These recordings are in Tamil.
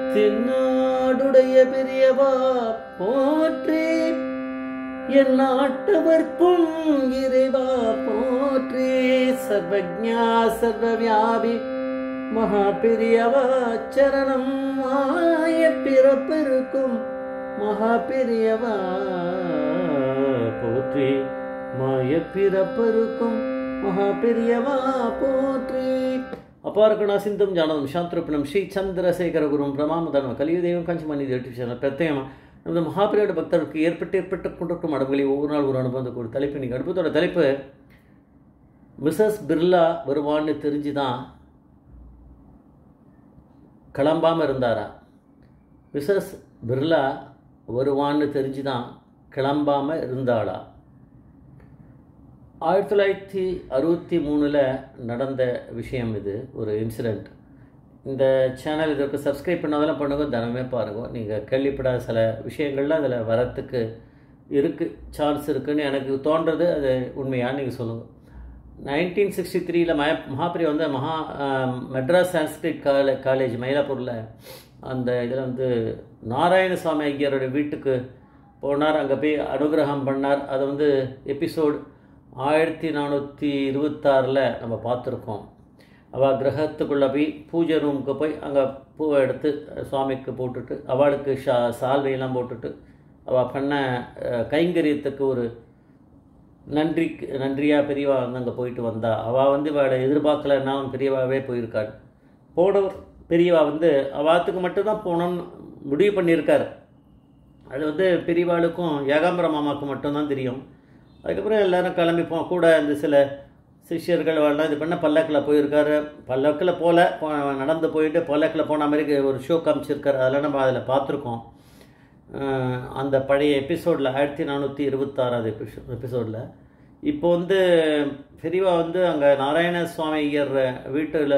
தென்னாடுடைய பெரியவா போற்றி என் நாட்டவர்க்கும் இறைவா போற்றி சர்வஜா சர்வவியாபி மகா பெரியவா சரணம் மாய பிறப்பிருக்கும் மகா பெரியவா போற்றி மாய பிறப்பருக்கும் மகா பெரியவா போற்றி அபார்கணா சிந்தும் ஜானதம் சாந்திரூபிணம் ஸ்ரீ சந்திரசேகர குரும் பிரமாமதனம் கலியுதேவம் கஞ்சிமணி யூடியூப் பிரத்யேகமா நமது மகாபிரியோட பக்தருக்கு ஏற்பட்டு ஏற்பட்டு கொண்டிருக்கும் அடங்குகளை ஒவ்வொரு நாள் ஒரு அனுபவத்துக்கு ஒரு தலைப்பு இன்னைக்கு அனுபவத்தோட தலைப்பு மிஸ்ஸஸ் பிர்லா வருவான்னு தெரிஞ்சு தான் கிளம்பாமல் இருந்தாரா மிஸ்ஸஸ் பிர்லா வருவான்னு தெரிஞ்சு தான் கிளம்பாமல் இருந்தாளா ஆயிரத்தி தொள்ளாயிரத்தி அறுபத்தி மூணில் நடந்த விஷயம் இது ஒரு இன்சிடெண்ட் இந்த சேனல் இதற்கு சப்ஸ்கிரைப் பண்ணாதெல்லாம் பண்ணுங்க தினமே பாருங்க நீங்கள் கேள்விப்படாத சில விஷயங்கள்லாம் அதில் வரத்துக்கு இருக்குது சான்ஸ் இருக்குன்னு எனக்கு தோன்றது அது உண்மையாக நீங்கள் சொல்லுங்கள் நைன்டீன் சிக்ஸ்டி த்ரீல மய மகாபிரி வந்து மகா ஆஹ், மெட்ராஸ் சான்ஸ்கிரிட் காலே காலேஜ் மயிலாப்பூரில் அந்த இதில் வந்து நாராயணசாமி ஐயரோட வீட்டுக்கு போனார் அங்கே போய் அனுகிரகம் பண்ணார் அது வந்து எபிசோட் ஆயிரத்தி நானூற்றி இருபத்தாறில் நம்ம பார்த்துருக்கோம் அவள் கிரகத்துக்குள்ளே போய் பூஜை ரூமுக்கு போய் அங்கே பூவை எடுத்து சுவாமிக்கு போட்டுட்டு அவளுக்கு ஷா சால்வையெல்லாம் போட்டுட்டு அவள் பண்ண அஹ், கைங்கரியத்துக்கு ஒரு நன்றி நன்றியாக பெரியவா வந்து அங்கே போயிட்டு வந்தா அவள் வந்து இவளை எதிர்பார்க்கலன்னாலும் பெரியவாவே போயிருக்காள் போனவர் பெரியவா வந்து அவாத்துக்கு மட்டும்தான் போகணும்னு முடிவு பண்ணியிருக்கார் அது வந்து பெரியவாளுக்கும் ஏகாம்பர மாமாவுக்கு மட்டும்தான் தெரியும் அதுக்கப்புறம் எல்லாரும் கிளம்பி போ கூட இந்த சில சிஷ்யர்கள் எல்லாம் இது பண்ண பல்லக்கில் போயிருக்காரு பல்லக்கில் போல போ- நடந்து போயிட்டு பல்லக்கில் போன மாதிரி ஒரு ஷோ காமிச்சிருக்காரு அதெல்லாம் நம்ம அதில் பார்த்துருக்கோம் அஹ் அந்த பழைய எபிசோடில் ஆயிரத்தி நானூற்றி இருபத்தாறாவது எபிசோ எபிசோடில் இப்போ வந்து பெரியவா வந்து அங்கே நாராயண சுவாமி ஐயர் வீட்டில்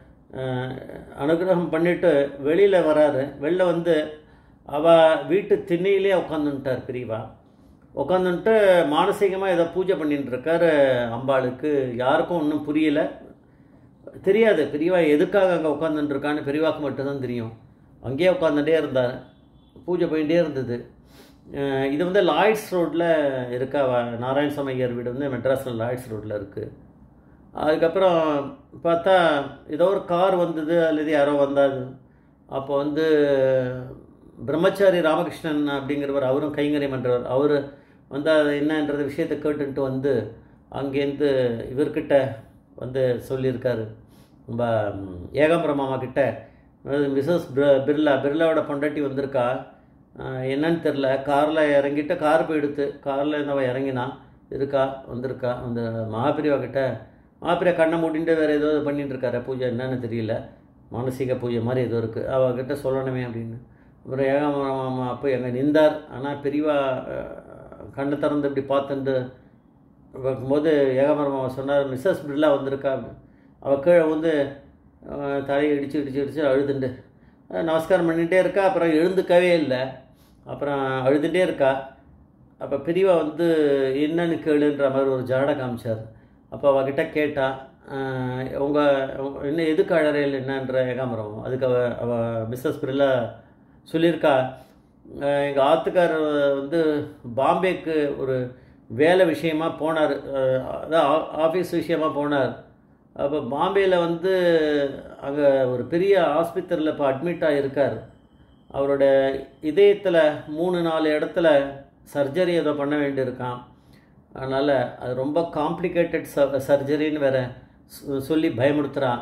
அனுகிரகம் பண்ணிட்டு வெளியில் வராரு வெளில வந்து அவ வீட்டு திண்ணையிலே உட்காந்துட்டார் பெரியவா உட்காந்துட்டு மானசீகமாக ஏதோ பூஜை பண்ணிட்டு இருக்காரு அம்பாளுக்கு யாருக்கும் ஒன்றும் புரியல தெரியாது பெரியவா எதுக்காக அங்கே உட்காந்துட்டு இருக்கான்னு பெரியவாக்கு மட்டும்தான் தெரியும் அங்கேயே உட்காந்துட்டே இருந்தார் பூஜை போயிட்டே இருந்தது அஹ் இது வந்து லாய்ட்ஸ் ரோட்டில் இருக்கா வ- நாராயணசாமி ஐயர் வீடு வந்து மெட்ராஸில் லாய்ட்ஸ் ரோட்டில் இருக்குது அதுக்கப்புறம் பார்த்தா ஏதோ ஒரு கார் வந்தது அல்லது யாரோ வந்தாங்க அப்போ வந்து பிரம்மச்சாரி ராமகிருஷ்ணன் அப்படிங்கிறவர் அவரும் கைங்கரியம் பண்ணுறவர் அவர் வந்து அது என்னன்றது விஷயத்தை கேட்டுன்ட்டு வந்து அங்கேருந்து இவர்கிட்ட வந்து சொல்லியிருக்காரு நம்ம ம், ஏகாம்பர மாமா கிட்ட அதாவது மிஸ்ஸஸ் பிர்லா பிர்லாவோட பொண்டாட்டி வந்திருக்கா ஆஹ், என்னன்னு தெரில காரில் இறங்கிட்டு கார் போயிடுத்து காரில் இருந்தவ இறங்கினா இருக்கா வந்திருக்கா அந்த மகாபிரிவா கிட்ட மகாபிரியா கண்ணை மூடிட்டு வேறு ஏதோ பண்ணிட்டு இருக்காரு பூஜை என்னன்னு தெரியல மானசீக பூஜை மாதிரி ஏதோ இருக்குது அவகிட்ட சொல்லணுமே அப்படின்னு அப்புறம் ஏகாம்பர மாமா அப்போ எங்கே நின்றார் ஆனால் பெரியவா ஆஹ், கண்ணை திறந்து இப்படி பார்த்துட்டு பார்க்கும்போது ஏகாம்பர மாமா சொன்னார் மிஸ்ஸஸ் பிர்லா வந்திருக்கா அவள் கீழே வந்து அஹ், தலையை இடிச்சு இடிச்சு இடிச்சு அழுதுண்டு அஹ், நமஸ்காரம் பண்ணிகிட்டே இருக்கா அப்புறம் எழுந்துக்கவே இல்லை அப்புறம் அழுதுகிட்டே இருக்கா அப்போ பெரியவா வந்து என்னன்னு கேளுன்ற மாதிரி ஒரு ஜாடை காமிச்சார் அப்போ அவகிட்ட கேட்டா அஹ், உங்க உங்க- என்ன எதுக்கு அழறையில் என்னன்ற ஏகாம்பரம் அதுக்கு அவ அவ மிஸ்ஸஸ் பிர்லா சொல்லியிருக்கா எங்கள் ஆத்துக்காரர் வந்து பாம்பேக்கு ஒரு வேலை விஷயமா போனார் அதான் ஆஃபீஸ் விஷயமா போனார் அப்போ பாம்பேயில் வந்து அங்கே ஒரு பெரிய ஆஸ்பத்திரியில் இப்போ அட்மிட் ஆகியிருக்கார் அவரோட இதயத்தில் மூணு நாலு இடத்துல சர்ஜரி ஏதோ பண்ண வேண்டியிருக்கான் அதனால் அது ரொம்ப காம்ப்ளிகேட்டட் ச சர்ஜரின்னு வேற சொ- சொல்லி பயமுறுத்துகிறான்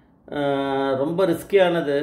அஹ் ரொம்ப ரிஸ்கியானது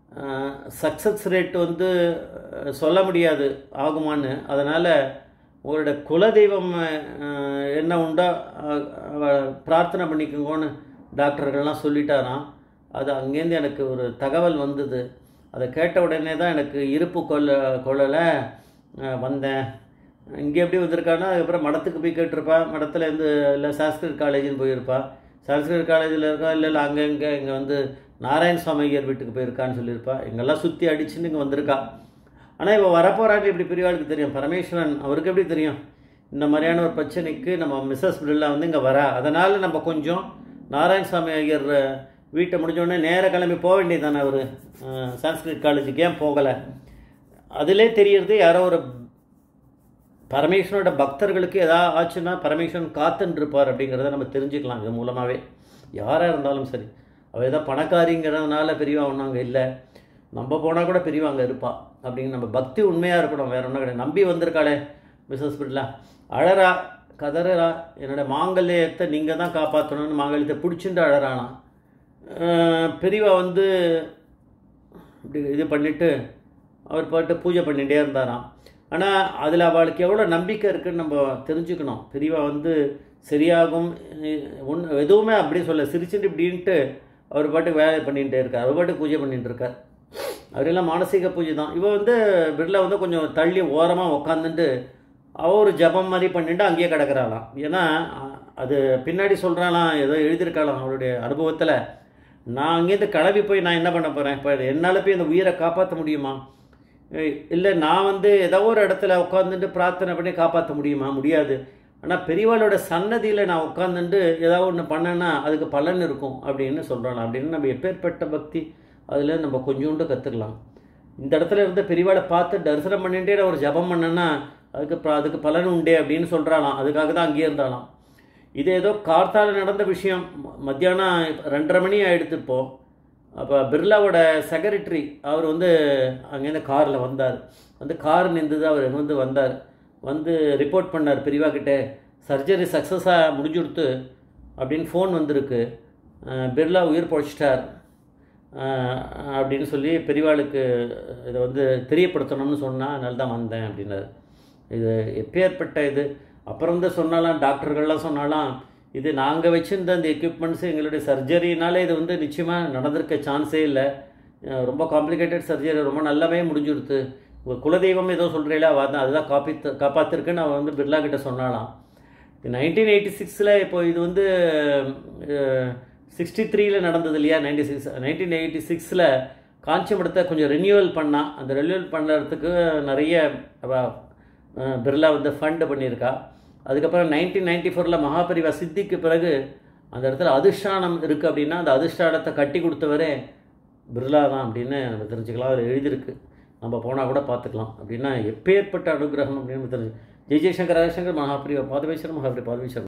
சக்ஸஸ் ரேட் வந்து அஹ், சொல்ல முடியாது ஆகுமான்னு அதனால் உங்களோட குலதெய்வம் அஹ், என்ன உண்டோ அஹ், அவ- பிரார்த்தனை பண்ணிக்கோங்கன்னு டாக்டர்கள்லாம் சொல்லிட்டாராம் அது அங்கேருந்து எனக்கு ஒரு தகவல் வந்தது அதை கேட்ட உடனே தான் எனக்கு இருப்பு கொள்ள கொள்ளலை வந்தேன் இங்கே எப்படி வந்திருக்கான்னா அதுக்கப்புறம் மடத்துக்கு போய் கேட்டிருப்பா மடத்தில் இருந்து இல்லை சான்ஸ்கிரிட் காலேஜ்னு போயிருப்பா சான்ஸ்கிரிட் காலேஜில் இருக்கா இல்லை இல்லை அங்கே இங்கே இங்கே வந்து நாராயண சுவாமி ஐயர் வீட்டுக்கு போயிருக்கான்னு சொல்லியிருப்பா இங்கெல்லாம் சுற்றி அடிச்சுன்னு இங்கே வந்திருக்கா ஆனால் இவள் வரப்போறாட்டு இப்படி பெரியவாளுக்கு தெரியும் பரமேஸ்வரன் அவருக்கு எப்படி தெரியும் இந்த மாதிரியான ஒரு பிரச்சனைக்கு நம்ம மிஸ்ஸஸ் பிர்லா வந்து இங்கே வரா அதனால் நம்ம கொஞ்சம் நாராயணசாமி ஐயர் வீட்டை முடிஞ்சோடனே நேராக கிளம்பி போக வேண்டியது தானே அவர் சான்ஸ்கிரிட் காலேஜுக்கு ஏன் போகலை அதிலே தெரியறது யாரோ ஒரு பரமேஸ்வரனோட பக்தர்களுக்கு எதாவது ஆச்சுன்னா பரமேஸ்வரன் காத்துன்னு இருப்பார் அப்படிங்கிறத நம்ம தெரிஞ்சுக்கலாம் இது மூலமாகவே யாராக இருந்தாலும் சரி அவள் ஏதோ பணக்காரிங்கிறதுனால பெரியவா ஒன்றும் அங்கே இல்லை நம்ம போனால் கூட பெரியவா அங்கே இருப்பா அப்படிங்கிற நம்ம பக்தி உண்மையாக இருக்கணும் வேற ஒன்றும் கிடையாது நம்பி வந்திருக்காளே மிஸ்ஸஸ் பிட்லா அழறா கதறா என்னோட மாங்கல்யத்தை நீங்கள் தான் காப்பாற்றணும்னு மாங்கல்யத்தை பிடிச்சிட்டு அழறானா அஹ் பெரியவா வந்து இப்படி இது பண்ணிவிட்டு அவர் பாட்டு பூஜை பண்ணிகிட்டே இருந்தாராம் ஆனால் அதில் அவளுக்கு எவ்வளோ நம்பிக்கை இருக்குன்னு நம்ம தெரிஞ்சுக்கணும் பெரியவா வந்து சரியாகும் ஒன்று எதுவுமே அப்படி சொல்ல சிரிச்சுட்டு இப்படின்ட்டு அவர் பாட்டுக்கு வேலை பண்ணிகிட்டே இருக்கார் அவர் பாட்டுக்கு பூஜை பண்ணிட்டு இருக்கார் அவரெல்லாம் மானசீக பூஜை தான் இவ வந்து பிர்லா வந்து கொஞ்சம் தள்ளி ஓரமாக உக்காந்துட்டு அவ ஒரு ஜபம் மாதிரி பண்ணிட்டு அங்கேயே கிடக்குறாளாம் ஏன்னா அ- அது பின்னாடி சொல்கிறாளாம் ஏதோ எழுதியிருக்காளாம் அவளுடைய அனுபவத்தில் நான் அங்கேருந்து கிளம்பி போய் நான் என்ன பண்ண போகிறேன் இப்போ என்னால் போய் அந்த உயிரை காப்பாற்ற முடியுமா இல்லை நான் வந்து ஏதோ ஒரு இடத்துல உட்காந்துட்டு பிரார்த்தனை பண்ணி காப்பாற்ற முடியுமா முடியாது ஆனால் பெரியவாளோட சன்னதியில் நான் உட்காந்துட்டு ஏதாவது ஒன்று பண்ணேன்னா அதுக்கு பலன் இருக்கும் அப்படின்னு சொல்கிறாங்க அப்படின்னு நம்ம எப்பேற்பட்ட பக்தி அதில் நம்ம கொஞ்சோண்டு கற்றுக்கலாம் இந்த இடத்துல இருந்து பெரியவாளை பார்த்து தரிசனம் பண்ணிட்டே நான் ஒரு ஜபம் பண்ணேன்னா அதுக்கு ப- அதுக்கு பலன் உண்டே அப்படின்னு சொல்கிறாளாம் அதுக்காக தான் அங்கேயே இருந்தாலாம் இது ஏதோ கார்த்தால நடந்த விஷயம் ம- மத்தியானம் ரெண்டரை மணி ஆயிடுத்து இப்போ அப்போ பிர்லாவோட செக்ரட்டரி அவர் வந்து அங்கேருந்து காரில் வந்தார் வந்து கார் நின்றுது அவர் வந்து வந்தார் வந்து ரிப்போர்ட் பண்ணார் பெரியவா கிட்ட சர்ஜரி சக்ஸஸாக முடிஞ்சுடுத்து அப்படின்னு ஃபோன் வந்திருக்கு அஹ் பிர்லா உயிர் பொழைச்சிட்டார் அஹ் அப்படின்னு சொல்லி பெரியவாளுக்கு இதை வந்து தெரியப்படுத்தணும்னு சொன்னால் அதனால தான் வந்தேன் அப்படின்னாரு இது எப்பேற்பட்ட இது அப்புறம் வந்து சொன்னாலாம் டாக்டர்கள்லாம் சொன்னாலாம் இது நாங்கள் வச்சிருந்த அந்த எக்யூப்மெண்ட்ஸு எங்களுடைய சர்ஜரினாலே இது வந்து நிச்சயமாக நடந்திருக்க சான்ஸே இல்லை அஹ் ரொம்ப காம்ப்ளிகேட்டட் சர்ஜரி ரொம்ப நல்லாவே முடிஞ்சுடுத்து உங்கள் குலதெய்வம் ஏதோ சொல்கிறீங்களா அதான் அதுதான் காப்பி காப்பாற்றிருக்குன்னு அவன் வந்து பிர்லா கிட்ட சொன்னாலாம் நைன்டீன் எயிட்டி சிக்ஸில் இப்போ இது வந்து சிக்ஸ்டி த்ரீல நடந்தது இல்லையா நைன்டி சிக்ஸ் நைன்டீன் எயிட்டி சிக்ஸில் காஞ்சிபுரத்தை கொஞ்சம் ரெனியூவல் பண்ணா அந்த ரெனியூவல் பண்ணுறதுக்கு நிறைய அவ, அஹ், பிர்லா வந்து ஃபண்டு பண்ணியிருக்கா அதுக்கப்புறம் நைன்டீன் நைன்டி ஃபோரில் மகாபரிவா சித்திக்கு பிறகு அந்த இடத்துல அதிஷ்டானம் இருக்குது அப்படின்னா அந்த அதிஷ்டானத்தை கட்டி கொடுத்தவரே பிர்லா தான் அப்படின்னு நம்ம தெரிஞ்சுக்கலாம் அதில் எழுதியிருக்கு நம்ம போனால் கூட பார்த்துக்கலாம் அப்படின்னா எப்பேற்பட்ட அனுகிரகம் அப்படின்னு தெரிஞ்சு ஜெய் ஜெய்சங்கர் ரவிசங்கர் மகாபிரிவா பாதவேஸ்வரர் மகாபிரி பாதவேஸ்வரர்